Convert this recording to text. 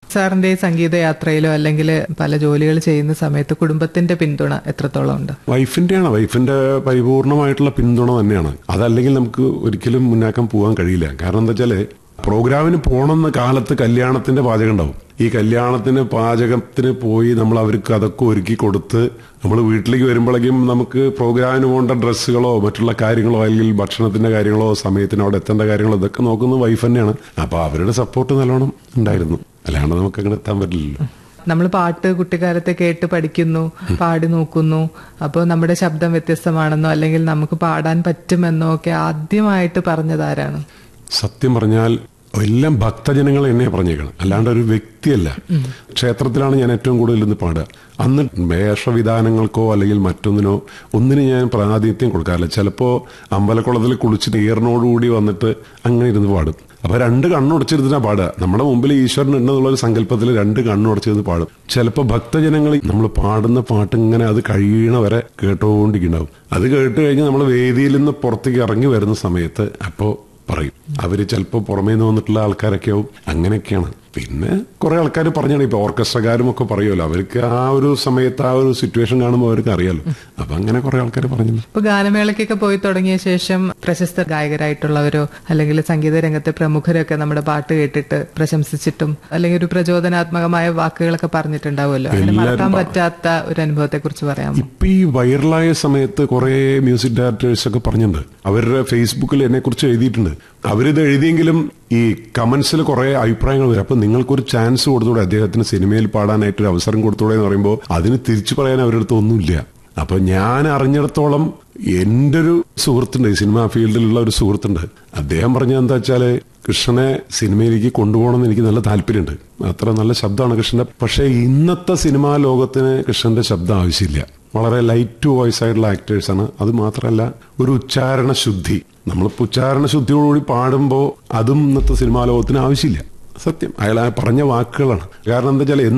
സാറിന്റെ ഈ സംഗീത യാത്രയിലോ അല്ലെങ്കിൽ പല ജോലികൾ ചെയ്യുന്ന സമയത്ത് കുടുംബത്തിന്റെ പിന്തുണ എത്രത്തോളം ഉണ്ട് വൈഫിന്റെയാണ് വൈഫിന്റെ പരിപൂർണമായിട്ടുള്ള പിന്തുണ തന്നെയാണ് അതല്ലെങ്കിൽ നമുക്ക് ഒരിക്കലും മുന്നാക്കം പോകാൻ കഴിയില്ല കാരണം എന്താ വെച്ചാല് പ്രോഗ്രാമിന് പോണെന്ന കാലത്ത് കല്യാണത്തിന്റെ പാചകം ഉണ്ടാവും ഈ കല്യാണത്തിന് പാചകത്തിന് പോയി നമ്മൾ അവർക്ക് അതൊക്കെ ഒരുക്കി കൊടുത്ത് നമ്മൾ വീട്ടിലേക്ക് വരുമ്പോഴേക്കും നമുക്ക് പ്രോഗ്രാമിന് പോകേണ്ട ഡ്രസ്സുകളോ മറ്റുള്ള കാര്യങ്ങളോ അല്ലെങ്കിൽ ഭക്ഷണത്തിന്റെ കാര്യങ്ങളോ സമയത്തിന് അവിടെ എത്തേണ്ട കാര്യങ്ങളോ ഇതൊക്കെ നോക്കുന്നത് വൈഫ് തന്നെയാണ് അപ്പൊ അവരുടെ സപ്പോർട്ട് നല്ലോണം ഉണ്ടായിരുന്നു അല്ലാണ്ട് നമുക്ക് അങ്ങനെ എത്താൻ പറ്റില്ലല്ലോ നമ്മൾ പാട്ട് കുട്ടിക്കാലത്തെ കേട്ട് പഠിക്കുന്നു പാടി നോക്കുന്നു അപ്പോൾ നമ്മുടെ ശബ്ദം വ്യത്യസ്തമാണെന്നോ അല്ലെങ്കിൽ നമുക്ക് പാടാൻ പറ്റുമെന്നോ ഒക്കെ ആദ്യമായിട്ട് പറഞ്ഞതാരാണ് സത്യം പറഞ്ഞാൽ എല്ലാം ഭക്തജനങ്ങൾ എന്നെ പറഞ്ഞേക്കണം അല്ലാണ്ട് ഒരു വ്യക്തിയല്ല ക്ഷേത്രത്തിലാണ് ഞാൻ ഏറ്റവും കൂടുതൽ ഇന്ന് പാടുക അന്ന് വേഷവിധാനങ്ങൾക്കോ അല്ലെങ്കിൽ മറ്റൊന്നിനോ ഒന്നിനും ഞാൻ പ്രാതിനിധ്യം കൊടുക്കാറില്ല ചിലപ്പോൾ അമ്പലക്കുളത്തിൽ കുളിച്ചിട്ട് ഈറിനോടുകൂടി വന്നിട്ട് അങ്ങനെ ഇരുന്ന് പാടും അപ്പൊ രണ്ട് കണ്ണുടച്ചിരുന്നാ പാടുക നമ്മുടെ മുമ്പിൽ ഈശ്വരൻ ഉണ്ടെന്നുള്ള ഒരു സങ്കല്പത്തിൽ രണ്ട് കണ്ണുടച്ചിരുന്ന് പാടും ചിലപ്പോൾ ഭക്തജനങ്ങൾ നമ്മൾ പാടുന്ന പാട്ട് ഇങ്ങനെ അത് കഴിയണ വരെ കേട്ടോണ്ടിരിക്കുന്നുണ്ടാവും അത് കേട്ട് കഴിഞ്ഞ് നമ്മൾ വേദിയിൽ നിന്ന് പുറത്തേക്ക് ഇറങ്ങി വരുന്ന സമയത്ത് അപ്പോൾ പറയും അവര് ചിലപ്പോൾ പുറമേ നിന്ന് വന്നിട്ടുള്ള ആൾക്കാരൊക്കെ ആവും അങ്ങനെയൊക്കെയാണ് പിന്നെ കുറെ ആൾക്കാർ പറഞ്ഞാണ് ഇപ്പൊ ഓർക്കസ്ട്രക്കാരും ഒക്കെ പറയുമല്ലോ അവർക്ക് ആ ഒരു സമയത്ത് ആ ഒരു സിറ്റുവേഷൻ കാണുമ്പോൾ അവർക്ക് അറിയാലോ അപ്പൊ അങ്ങനെ കുറെ ആൾക്കാർ പറഞ്ഞു ഇപ്പൊ ഗാനമേളയ്ക്കൊക്കെ പോയി തുടങ്ങിയ ശേഷം പ്രശസ്ത ഗായകരായിട്ടുള്ളവരോ അല്ലെങ്കിൽ സംഗീത രംഗത്തെ പ്രമുഖരൊക്കെ നമ്മുടെ പാട്ട് കേട്ടിട്ട് പ്രശംസിച്ചിട്ടും അല്ലെങ്കിൽ ഒരു പ്രചോദനാത്മകമായ വാക്കുകളൊക്കെ പറഞ്ഞിട്ടുണ്ടാവുമല്ലോ അങ്ങനെ മറക്കാൻ പറ്റാത്ത ഒരു അനുഭവത്തെ കുറിച്ച് പറയാമോ ഇപ്പൊ ഈ വൈറലായ സമയത്ത് കുറെ മ്യൂസിക് ഡയറക്ടേഴ്സ് ഒക്കെ പറഞ്ഞിട്ടുണ്ട് അവരുടെ ഫേസ്ബുക്കിൽ എന്നെ കുറിച്ച് എഴുതിയിട്ടുണ്ട് അവരിത് എഴുതിയെങ്കിലും ഈ കമന്റ്സിൽ കുറെ അഭിപ്രായങ്ങൾ വരും അപ്പൊ നിങ്ങൾക്കൊരു ചാൻസ് കൊടുത്തൂടെ അദ്ദേഹത്തിന് സിനിമയിൽ പാടാനായിട്ട് ഒരു അവസരം കൊടുത്തൂടെ എന്ന് പറയുമ്പോൾ അതിന് തിരിച്ചു പറയാൻ അവരുടെ അടുത്ത് ഒന്നുമില്ല അപ്പൊ ഞാൻ അറിഞ്ഞിടത്തോളം എൻ്റെ ഒരു സുഹൃത്തുണ്ട് ഈ സിനിമാ ഫീൽഡിലുള്ള ഒരു സുഹൃത്തുണ്ട് അദ്ദേഹം പറഞ്ഞത് എന്താ വെച്ചാല് കൃഷ്ണനെ സിനിമയിലേക്ക് കൊണ്ടുപോകണമെന്ന് എനിക്ക് നല്ല താല്പര്യമുണ്ട് അത്ര നല്ല ശബ്ദമാണ് കൃഷ്ണന്റെ പക്ഷേ ഇന്നത്തെ സിനിമാ ലോകത്തിന് കൃഷ്ണന്റെ ശബ്ദം ആവശ്യമില്ല വളരെ ലൈറ്റ് വോയിസ് ആയിട്ടുള്ള ആക്ടേഴ്സ് ആണ് അത് മാത്രമല്ല ഒരു ഉച്ചാരണ ശുദ്ധി നമ്മളിപ്പോൾ ഉച്ചാരണ ശുദ്ധിയോടുകൂടി പാടുമ്പോൾ അതും ഇന്നത്തെ സിനിമാ ലോകത്തിന് ആവശ്യമില്ല സത്യം അയാൾ ആ പറഞ്ഞ വാക്കുകളാണ് കാരണം എന്താ വെച്ചാൽ